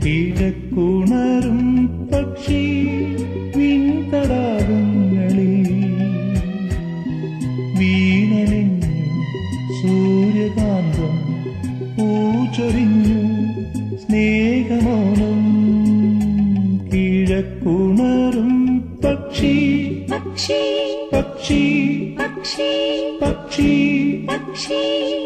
കിഴക്കുണരും പക്ഷി വിൺതടാകങ്ങളിൽ വീണലിഞ്ഞു സൂര്യകാന്തം പൂച്ചൊരിഞ്ഞു സ്നേഹമൗനം കിഴക്കുണരും പക്ഷി പക്ഷി പക്ഷി പക്ഷി പക്ഷി പക്ഷി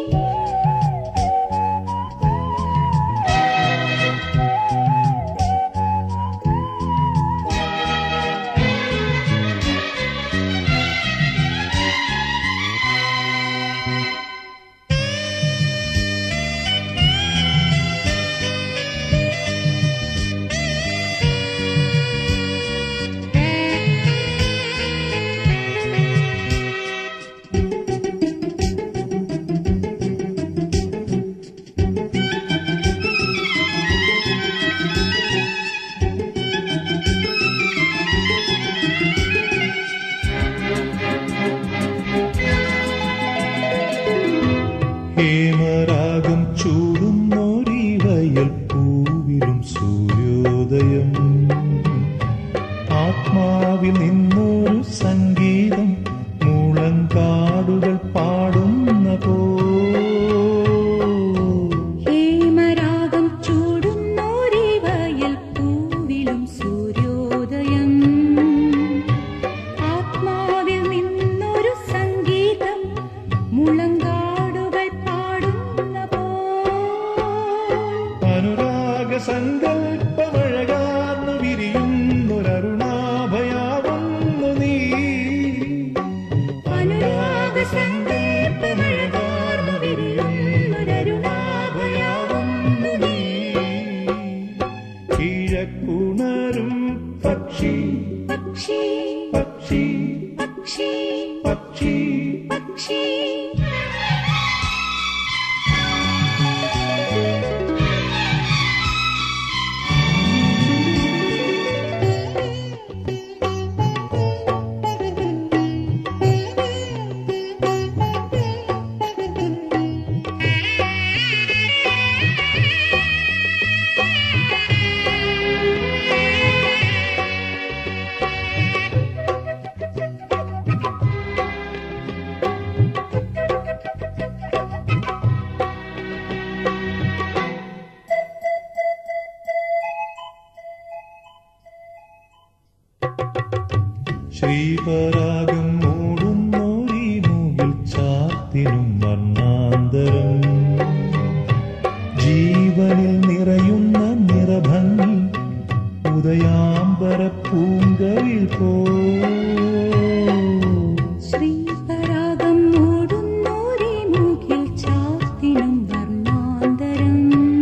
ഹേമരാഗം ചൂടുന്നൊരി വയൽ പൂവിലും സൂര്യോദയം ആത്മാവിൽ നിന്നൊരു സംഗീതം മുളങ്കാടുകൾ പാടുന്ന പോ ഹേമരാഗം ചൂടുന്നോരി വയൽ പൂവിലും സൂര്യോദയം ആത്മാവിൽ നിന്നൊരു സംഗീതം മുളങ്കാടുകൾ പാടുന്ന പോ അനുരാഗ സങ്കല്പമഴകാർന്നു വിരിയുന്നൊരരുണാഭയാവുന്നു നീ അനുരാഗ സങ്കല്പമഴകാർന്നു വിരിയുന്നൊരരുണാഭയാവുന്നു നീ. കിഴക്കുണരും പക്ഷി പക്ഷി പക്ഷി പക്ഷി പക്ഷി പക്ഷി ശ്രീപരാഗം മൂടുന്നോരി മുകിൽ ചാത്തിനും വർണ്ണാന്തരം ജീവനിൽ നിറയുന്ന നിറഭംഗി ഉദയാംബര പൂങ്കവിൽ പോ ശ്രീപരാഗം മൂടുന്നോരേ മൂക്കിൽ ചാത്തിനും വർണ്ണാന്തരം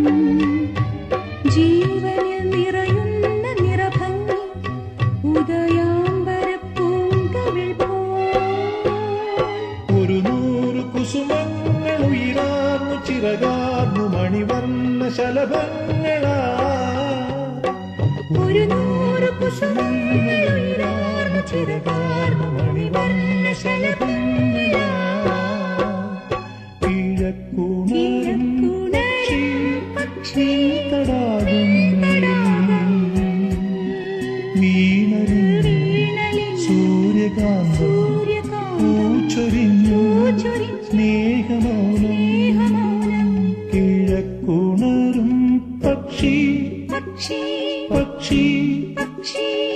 ജീവനിൽ നിറയുന്ന നിറഭംഗി ഉദയാംബര പൂങ്കവിൾ പോ ഒരു നൂറ് കുസുമങ്ങൾ ഉയരാർന്നു ചിറകാർന്നു മണിവർണ്ണ ശലഭങ്ങളാ ഒരു നൂറ് കുസുമങ്ങൾ ഉയരാർന്നു ചിറകാർന്നു മണിവർണ്ണ ശലഭങ്ങളാ. കിഴക്കുണരും കിഴക്കുണരും പക്ഷി തടാകങ്ങളിൽ വീണരിഞ്ഞു വീണലിൻ സൂര്യകാന്തം സൂര്യകാന്തം പൂച്ചൊരിഞ്ഞു പൂച്ചൊരിഞ്ഞു സ്നേഹമൗനം സ്നേഹമൗനം കിഴക്കുണരും പക്ഷി പക്ഷി പക്ഷി പക്ഷി